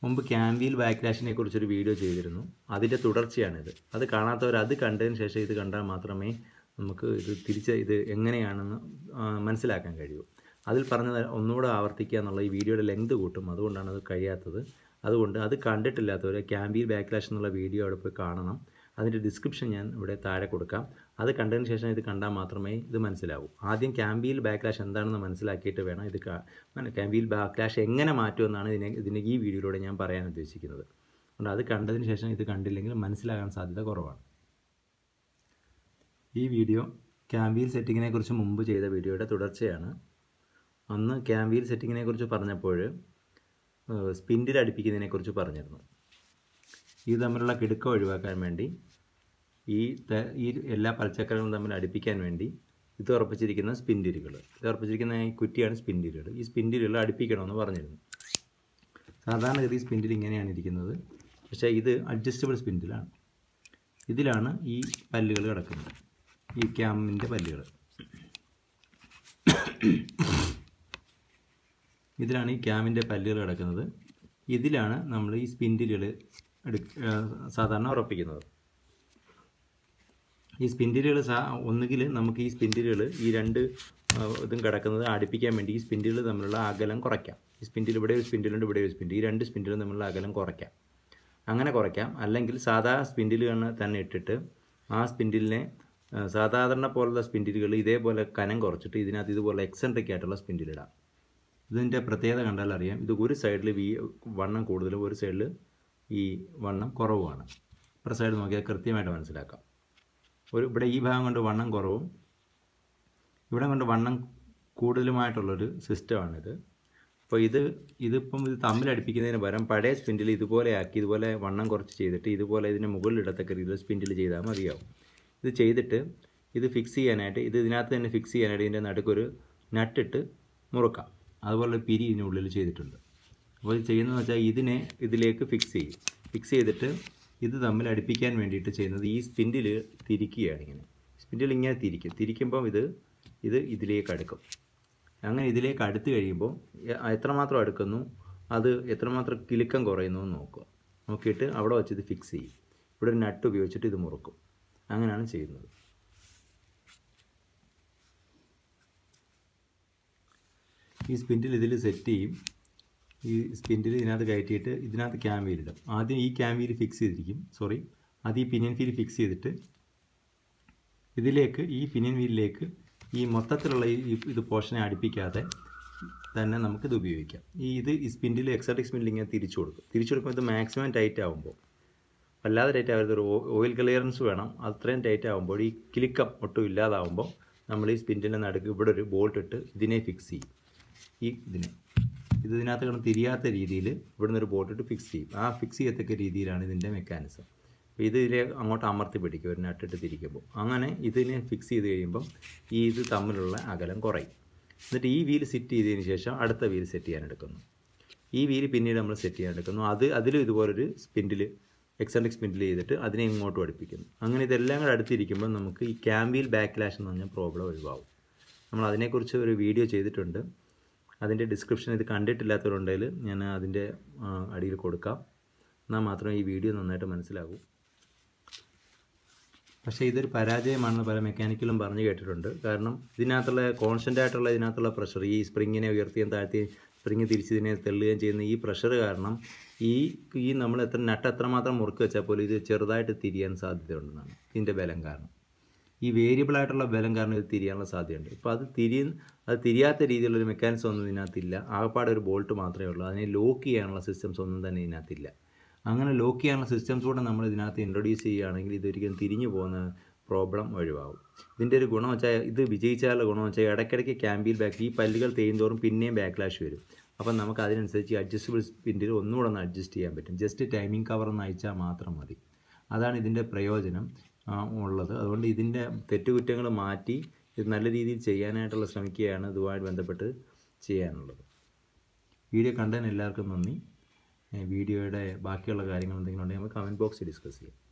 മുമ്പ് ക്യാൻവിൽ ബാക്ക്ലാഷിനെ കുറിച്ചൊരു വീഡിയോ ചെയ്തിരുന്നു അതിൻ്റെ തുടർച്ചയാണിത് അത് കാണാത്തവർ അത് കണ്ടതിന് ശേഷം ഇത് കണ്ടാൽ മാത്രമേ നമുക്ക് ഇത് തിരിച്ച് ഇത് എങ്ങനെയാണെന്ന് ആ, മനസ്സിലാക്കാൻ കഴിയൂ അതിൽ പറഞ്ഞത് ഒന്നുകൂടെ ആവർത്തിക്കുക എന്നുള്ള ഈ വീഡിയോയുടെ ലെങ്ത് കൂട്ടും അതുകൊണ്ടാണ് അത് കഴിയാത്തത് അതുകൊണ്ട് അത് കണ്ടിട്ടില്ലാത്തവർ ക്യാമ്പിൽ ബാക്ക്ലാഷ് എന്നുള്ള വീഡിയോ അവിടെ പോയി കാണണം അതിൻ്റെ ഡിസ്ക്രിപ്ഷൻ ഞാൻ ഇവിടെ താഴെ കൊടുക്കാം അത് കണ്ടതിന് ശേഷം ഇത് കണ്ടാൽ മാത്രമേ ഇത് മനസ്സിലാവൂ ആദ്യം ക്യാമ്പിൽ ബാക്ക്ലാഷ് എന്താണെന്ന് മനസ്സിലാക്കിയിട്ട് വേണം ഇത് ക്യാമ്പിൽ ബാക്ക്ലാഷ് എങ്ങനെ മാറ്റുമെന്നാണ് ഇതിനെ ഇതിന് ഈ വീഡിയോയിലൂടെ ഞാൻ പറയാൻ ഉദ്ദേശിക്കുന്നത് അതുകൊണ്ട് അത് കണ്ടതിന് ശേഷം ഇത് കണ്ടില്ലെങ്കിൽ മനസ്സിലാകാൻ സാധ്യത കുറവാണ് ഈ വീഡിയോ ക്യാമ്പിൽ സെറ്റിങ്ങിനെ കുറിച്ച് മുമ്പ് ചെയ്ത വീഡിയോയുടെ തുടർച്ചയാണ് അന്ന് ക്യാമ്പിൽ സെറ്റിങ്ങിനെ കുറിച്ച് പറഞ്ഞപ്പോൾ സ്പിൻഡിൽ അടുപ്പിക്കുന്നതിനെ കുറിച്ച് പറഞ്ഞിരുന്നു ഇത് തമ്മിലുള്ള കിടുക്കം ഒഴിവാക്കാൻ വേണ്ടി ഈ ത- ഈ എല്ലാ പൽച്ചക്കരകളും തമ്മിൽ അടുപ്പിക്കാൻ വേണ്ടി ഇത് ഉറപ്പിച്ചിരിക്കുന്ന സ്പിൻഡിലുകൾ ഇത് ഉറപ്പിച്ചിരിക്കുന്ന ഈ കുറ്റിയാണ് സ്പിൻഡിലുകൾ ഈ സ്പിൻഡിലുകൾ അടുപ്പിക്കണമെന്ന് പറഞ്ഞിരുന്നു സാധാരണഗതി സ്പിൻഡിൽ ഇങ്ങനെയാണ് ഇരിക്കുന്നത് പക്ഷേ ഇത് അഡ്ജസ്റ്റബിൾ സ്പിൻഡിലാണ് ഇതിലാണ് ഈ പല്ലുകൾ കിടക്കുന്നത് ഈ ക്യാമിൻ്റെ പല്ലുകൾ ഇതിലാണ് ഈ ക്യാമിൻ്റെ പല്ലുകൾ കിടക്കുന്നത് ഇതിലാണ് നമ്മൾ ഈ സ്പിൻഡിലുകൾ എടു സാധാരണ ഉറപ്പിക്കുന്നത് ഈ സ്പിൻഡിലുകൾ സാ ഒന്നുകിൽ നമുക്ക് ഈ സ്പിൻഡിലുകൾ ഈ രണ്ട് ആ, ഇതും കിടക്കുന്നത് അടുപ്പിക്കാൻ വേണ്ടി ഈ സ്പിൻഡിലുകൾ തമ്മിലുള്ള അകലം കുറയ്ക്കാം ഈ സ്പിൻഡിൽ ഇവിടെ ഒരു സ്പിൻഡിലുണ്ട് ഇവിടെ ഒരു സ്പിൻഡിൽ ഈ രണ്ട് സ്പിൻഡിലും തമ്മിലുള്ള അകലം കുറയ്ക്കാം അങ്ങനെ കുറയ്ക്കാം അല്ലെങ്കിൽ സാധാ സ്പിൻഡിലുകൾ തന്നെ ഇട്ടിട്ട് ആ സ്പിൻഡിലിനെ ആ, സാധാരണ പോലുള്ള സ്പിൻഡിലുകൾ ഇതേപോലെ കനം കുറച്ചിട്ട് ഇതിനകത്ത് ഇതുപോലെ എക്സെൻട്രിക് ആയിട്ടുള്ള സ്പിൻഡിലിടാം ഇതിൻ്റെ പ്രത്യേകത കണ്ടാൽ അറിയാം ഇത് ഒരു സൈഡിൽ വി വണ്ണം കൂടുതലും ഒരു സൈഡിൽ ഈ വണ്ണം കുറവുമാണ് ഇപ്പുറ സൈഡ് നോക്കിയാൽ കൃത്യമായിട്ട് മനസ്സിലാക്കാം ഒരു ഇവിടെ ഈ ഭാഗം കൊണ്ട് വണ്ണം കുറവും ഇവിടെ കൊണ്ട് വണ്ണം കൂടുതലുമായിട്ടുള്ളൊരു സിസ്റ്റമാണിത് അപ്പോൾ ഇത് ഇതിപ്പം ഇത് തമ്മിൽ അടുപ്പിക്കുന്നതിന് പകരം പഴയ സ്പിൻഡിൽ ഇതുപോലെ ആക്കി ഇതുപോലെ വണ്ണം കുറച്ച് ചെയ്തിട്ട് ഇതുപോലെ ഇതിന് മുകളിൽ ഇടത്തക്ക രീതിയിൽ സ്പിൻഡിൽ ചെയ്താൽ മതിയാവും ഇത് ചെയ്തിട്ട് ഇത് ഫിക്സ് ചെയ്യാനായിട്ട് ഇത് ഇതിനകത്ത് തന്നെ ഫിക്സ് ചെയ്യാനായിട്ട് ഇതിൻ്റെ നടുക്കൊരു നട്ടിട്ട് മുറുക്കാം അതുപോലെ പിരി ഇതിനുള്ളിൽ ചെയ്തിട്ടുണ്ട് അപ്പോൾ ഇത് ചെയ്യുന്നതെന്ന് വെച്ചാൽ ഇതിനെ ഇതിലേക്ക് ഫിക്സ് ചെയ്യും ഫിക്സ് ചെയ്തിട്ട് ഇത് തമ്മിൽ അടുപ്പിക്കാൻ വേണ്ടിയിട്ട് ചെയ്യുന്നത് ഈ സ്പിൻഡിൽ തിരിക്കുകയാണ് ഇങ്ങനെ സ്പിൻഡിൽ ഇങ്ങനെ തിരിക്കും തിരിക്കുമ്പം ഇത് ഇത് ഇതിലേക്ക് അടുക്കും അങ്ങനെ ഇതിലേക്ക് അടുത്ത് കഴിയുമ്പോൾ എ- എത്രമാത്രം അടുക്കുന്നു അത് എത്രമാത്രം കിലുക്കം കുറയുന്നു എന്ന് നോക്കുക നോക്കിയിട്ട് അവിടെ വെച്ച് ഇത് ഫിക്സ് ചെയ്യും ഇവിടെ ഒരു നട്ട് ഉപയോഗിച്ചിട്ട് ഇത് മുറുക്കും അങ്ങനെയാണ് ചെയ്യുന്നത് ഈ സ്പിൻഡിൽ ഇതിൽ സെറ്റ് ചെയ്യും ഈ സ്പിൻഡിൽ ഇതിനകത്ത് കയറ്റിയിട്ട് ഇതിനകത്ത് ക്യാം ഇടും ആദ്യം ഈ ക്യാം വീൽ ഫിക്സ് ചെയ്തിരിക്കും സോറി അത് ഈ പിനിയൻ ഫീൽ ഫിക്സ് ചെയ്തിട്ട് ഇതിലേക്ക് ഈ പിനിയൻ വീലിലേക്ക് ഈ മൊത്തത്തിലുള്ള ഈ ഈ ഇത് പോർഷനെ അടുപ്പിക്കാതെ തന്നെ നമുക്കിത് ഉപയോഗിക്കാം ഈ ഇത് ഈ സ്പിൻഡിൽ എക്സോട്ടിക് സ്പിൻഡിൽ ഇങ്ങനെ തിരിച്ചു കൊടുക്കും തിരിച്ചു കൊടുക്കുമ്പോൾ ഇത് മാക്സിമം ടൈറ്റ് ആകുമ്പോൾ വല്ലാതെ ടൈറ്റ് ആവരുത് ഒരു ഓയിൽ ക്ലിയറൻസ് വേണം അത്രയും ടൈറ്റ് ആകുമ്പോൾ ഈ കിലുക്കം ഒട്ടും ഇല്ലാതാവുമ്പോൾ നമ്മൾ ഈ സ്പിൻഡിൻ്റെ നടുക്ക് ഇവിടെ ഒരു ബോൾട്ട് ഇട്ട് ഇതിനെ ഫിക്സ് ചെയ്യും ഈ ഇതിനെ ഇത് ഇതിനകത്ത് കിടന്ന് തിരിയാത്ത രീതിയിൽ ഇവിടുന്ന് ഒരു ബോൾട്ട് ഇട്ട് ഫിക്സ് ചെയ്യും ആ ഫിക്സ് ചെയ്യത്തക്ക രീതിയിലാണ് ഇതിൻ്റെ മെക്കാനിസം അപ്പോൾ ഇത് ഇതിലെ അങ്ങോട്ട് അമർത്തി പിടിക്കും ഒരു നട്ടിട്ട് തിരിക്കുമ്പോൾ അങ്ങനെ ഇതിനെ ഫിക്സ് ചെയ്ത് കഴിയുമ്പം ഈ ഇത് തമ്മിലുള്ള അകലം കുറയും എന്നിട്ട് ഈ വീൽ സെറ്റ് ചെയ്തതിന് ശേഷം അടുത്ത വീൽ സെറ്റ് ചെയ്യാൻ എടുക്കുന്നു ഈ വീല് പിന്നീട് നമ്മൾ സെറ്റ് ചെയ്യാൻ എടുക്കുന്നു അത് അതിലും ഇതുപോലൊരു സ്പിൻഡിൽ എക്സൻട്രിക് സ്പിൻഡിൽ ചെയ്തിട്ട് അതിനെ ഇങ്ങോട്ട് അടുപ്പിക്കുന്നു അങ്ങനെ ഇതെല്ലാം കൂടെ അടുത്തിരിക്കുമ്പോൾ നമുക്ക് ഈ ക്യാമ്പിൽ ബാക്ക്ലാഷ് എന്ന് പറഞ്ഞ പ്രോബ്ലം ഒഴിവാകും നമ്മൾ അതിനെക്കുറിച്ച് ഒരു വീഡിയോ ചെയ്തിട്ടുണ്ട് അതിൻ്റെ ഡിസ്ക്രിപ്ഷൻ ഇത് കണ്ടിട്ടില്ലാത്തവരുണ്ടെങ്കിൽ ഞാൻ അതിൻ്റെ ആ, അടിയിൽ കൊടുക്കാം എന്നാൽ മാത്രമേ ഈ വീഡിയോ നന്നായിട്ട് മനസ്സിലാകൂ പക്ഷേ ഇതൊരു പരാജയമാണെന്ന് പല മെക്കാനിക്കലും പറഞ്ഞു കേട്ടിട്ടുണ്ട് കാരണം ഇതിനകത്തുള്ള കോൺസ്റ്റൻ്റ് ആയിട്ടുള്ള ഇതിനകത്തുള്ള പ്രഷർ ഈ സ്പ്രിങ്ങിനെ ഉയർത്തിയും താഴ്ത്തിയും സ്പ്രിങ് തിരിച്ചതിനെ തെള്ളുകയും ചെയ്യുന്ന ഈ പ്രഷർ കാരണം ഈ ഈ നമ്മൾ എത്ര നട്ട് എത്രമാത്രം മുറുക്ക് വെച്ചാൽ പോലും ഇത് ചെറുതായിട്ട് തിരിയാൻ സാധ്യതയുണ്ടെന്നാണ് ഇതിൻ്റെ ബലം കാരണം ഈ വേരിയബിൾ ആയിട്ടുള്ള ബലം കാരണം ഇത് തിരിയാനുള്ള സാധ്യതയുണ്ട് ഇപ്പോൾ അത് തിരി അത് തിരിയാത്ത രീതിയിലുള്ളൊരു മെക്കാനിസം ഒന്നും ഇതിനകത്തില്ല ആകപ്പാടെ ഒരു ബോൾട്ട് മാത്രമേ ഉള്ളൂ അതിനെ ലോക്ക് ചെയ്യാനുള്ള സിസ്റ്റംസ് ഒന്നും തന്നെ ഇതിനകത്തില്ല അങ്ങനെ ലോക്ക് ചെയ്യാനുള്ള സിസ്റ്റംസ് കൂടെ നമ്മൾ ഇതിനകത്ത് ഇൻട്രൊഡ്യൂസ് ചെയ്യുകയാണെങ്കിൽ ഇതൊരിക്കലും തിരിഞ്ഞു പോകുന്ന പ്രോബ്ലം ഒഴിവാകും ഇതിൻ്റെ ഒരു ഗുണം വെച്ചാൽ ഇത് വിജയിച്ചാലുള്ള ഗുണം വെച്ചാൽ ഇടയ്ക്കിടയ്ക്ക് ക്യാമ്പിൽ ബാക്ക് ഈ പല്ലുകൾ തേയുന്തോറും പിന്നെയും ബാക്ക്ലാഷ് വരും അപ്പം നമുക്ക് അതിനനുസരിച്ച് അഡ്ജസ്റ്റബിൾ സ്പിൻഡിൽ ഒന്നുകൂടെ ഒന്ന് അഡ്ജസ്റ്റ് ചെയ്യാൻ പറ്റും ജസ്റ്റ് ടൈമിംഗ് കവർ ഒന്ന് അയച്ചാൽ മാത്രം മതി അതാണ് ഇതിൻ്റെ പ്രയോജനം ആ, ഉള്ളത് അതുകൊണ്ട് ഇതിൻ്റെ തെറ്റുകുറ്റങ്ങൾ മാറ്റി ഇത് നല്ല രീതിയിൽ ചെയ്യാനായിട്ടുള്ള ശ്രമിക്കുകയാണ് ഇതുമായിട്ട് ബന്ധപ്പെട്ട് ചെയ്യാനുള്ളത് വീഡിയോ കണ്ടതിന് എല്ലാവർക്കും നന്ദി ഏ, വീഡിയോയുടെ ബാക്കിയുള്ള കാര്യങ്ങൾ എന്തെങ്കിലും ഉണ്ടെങ്കിൽ നമുക്ക് കമൻറ്റ് ബോക്സിൽ ഡിസ്കസ് ചെയ്യാം